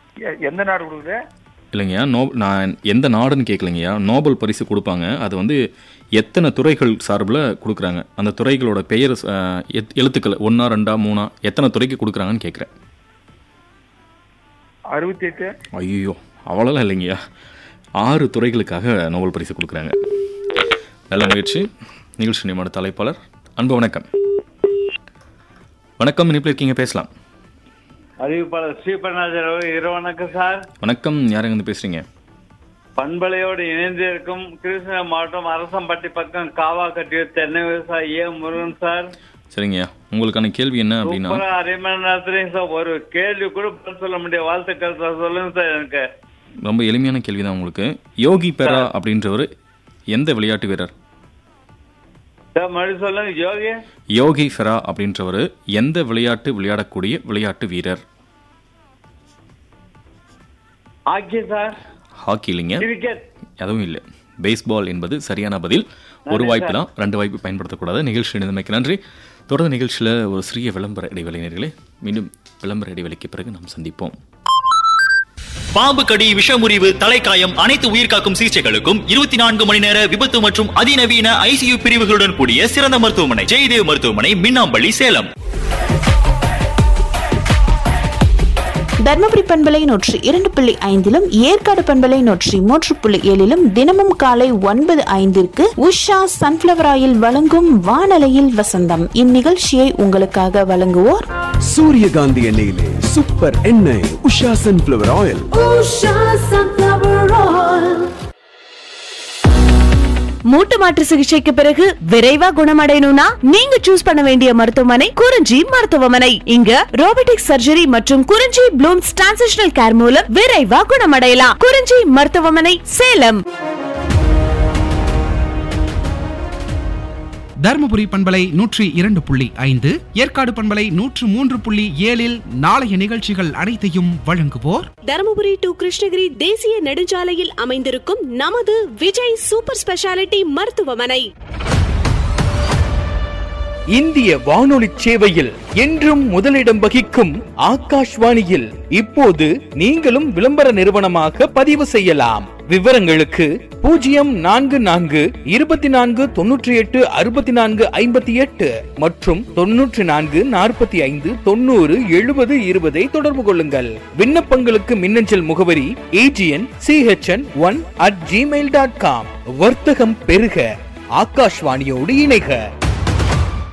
எ- எந்த நாடு கொடுக்குது இல்லைங்கய்யா நோ நான் எந்த நாடுன்னு கேட்கலைங்கய்யா நோபல் பரிசு கொடுப்பாங்க அது வந்து எத்தனை துறைகள் சார்பில் கொடுக்குறாங்க அந்த துறைகளோட பெயர் அஹ், எத்- எழுத்துக்கள் ஒன்றா ரெண்டா மூணா எத்தனை துறைக்கு கொடுக்குறாங்கன்னு கேட்குறேன் அறுபத்தி எட்டு ஐயோ அவ்வளோலாம் இல்லைங்கய்யா ஆறு துறைகளுக்காக நோபல் பரிசு கொடுக்குறாங்க நல்ல முயற்சி நிகழ்ச்சி நியமன தலைப்பாளர் அன்பு வணக்கம் வணக்கம் இனிப்பில் இருக்கீங்க பேசலாம் அறிவிப்பாளர் ஸ்ரீபநாதர் அவர்கள் இரு வணக்கம் சார் வணக்கம் யாருங்க வந்து பேசுறீங்க பண்பலையோடு இணைந்து இருக்கும் கிருஷ்ணகிரி மாவட்டம் அரசம்பட்டி பக்கம் காவா கட்டிய தென்னை விவசாயி ஏ முருகன் சார் சரிங்கய்யா உங்களுக்கான கேள்வி என்ன அப்படின்னா சூப்பரா அரை மணி நேரத்துலயும் சார் ஒரு கேள்வி கூட பதில் சொல்ல முடியாது வாழ்த்துக்கள் சார் சொல்லுங்க சார் எனக்கு ரொம்ப எளிமையான கேள்வி தான் உங்களுக்கு யோகி பெரா அப்படின்றவர் எந்த விளையாட்டு வீரர் சார் மறுபடியும் சொல்லுங்க யோகி யோகி ஃபெரா அப்படின்றவர் எந்த விளையாட்டு விளையாடக்கூடிய விளையாட்டு வீரர் ஆக்கி சார் ஹாக்கி இல்லைங்க கிரிக்கெட் அதுவும் இல்லை பேஸ்பால் என்பது சரியான பதில் ஒரு வாய்ப்பு தான் ரெண்டு வாய்ப்பு பயன்படுத்தக்கூடாது நிகழ்ச்சி இணைந்தமைக்கு நன்றி தொடர்ந்து நிகழ்ச்சியில் ஒரு சிறிய விளம்பர இடைவெளி நேர்களே மீண்டும் விளம்பர இடைவெளிக்கு பிறகு நாம் சந்திப்போம் பாம்பு கடி விஷமுறிவு தலைக்காயம் அனைத்து உயிர்காக்கும் சிகிச்சைகளுக்கும் இருபத்தி நான்கு மணி நேர விபத்து மற்றும் அதிநவீன ஐசியு பிரிவுகளுடன் கூடிய சிறந்த மருத்துவமனை ஜெயதேவ் மருத்துவமனை மின்னாம்பள்ளி சேலம் தர்மபுரி பண்பலை நூற்றி இரண்டு புள்ளி ஐந்திலும் ஏற்காடு பண்பலை நூற்றி மூன்று புள்ளி ஏழிலும் தினமும் காலை ஒன்பது ஐந்திற்கு உஷா சன்ஃபிளவர் ஆயில் வழங்கும் வானலையில் வசந்தம் இந்நிகழ்ச்சியை உங்களுக்காக வழங்குவோர் சூரியகாந்தி எண்ணெயிலே சூப்பர் எண்ணெய் உஷா சன்ஃபிளவர் ஆயில் மூட்டு மாற்று சிகிச்சைக்கு பிறகு விரைவா குணமடையணும்னா நீங்க சூஸ் பண்ண வேண்டிய மருத்துவமனை குறிஞ்சி மருத்துவமனை இங்க ரோபோட்டிக் சர்ஜரி மற்றும் குறிஞ்சி ப்ளூம்ஸ் டிரான்சிஷனல் கேர் மூலம் விரைவா குணமடையலாம் குறிஞ்சி மருத்துவமனை சேலம் தருமபுரி பண்பலை நூற்றி இரண்டு புள்ளி ஐந்து ஏற்காடு பண்பலை நூற்று மூன்று புள்ளி ஏழில் நாளைய நிகழ்ச்சிகள் அனைத்தையும் வழங்குவோர் தருமபுரி டு கிருஷ்ணகிரி தேசிய நெடுஞ்சாலையில் அமைந்திருக்கும் நமது விஜய் சூப்பர் ஸ்பெஷாலிட்டி மருத்துவமனை இந்திய வானொலி சேவையில் என்றும் முதலிடம் வகிக்கும் ஆகாஷ்வாணியில் இப்போது நீங்களும் விளம்பர நிறுவனமாக பதிவு செய்யலாம் விவரங்களுக்கு பூஜ்ஜியம் நான்கு நான்கு இருபத்தி நான்கு தொன்னூற்றி எட்டு அறுபத்தி நான்கு ஐம்பத்தி எட்டு மற்றும் தொன்னூற்றி நான்கு நாற்பத்தி ஐந்து தொண்ணூறு எழுபது இருபதை தொடர்பு கொள்ளுங்கள் விண்ணப்பங்களுக்கு மின்னஞ்சல் முகவரி AGN CHN one at Gmail dot com வர்த்தகம் பெருக ஆகாஷ்வாணியோடு இணைக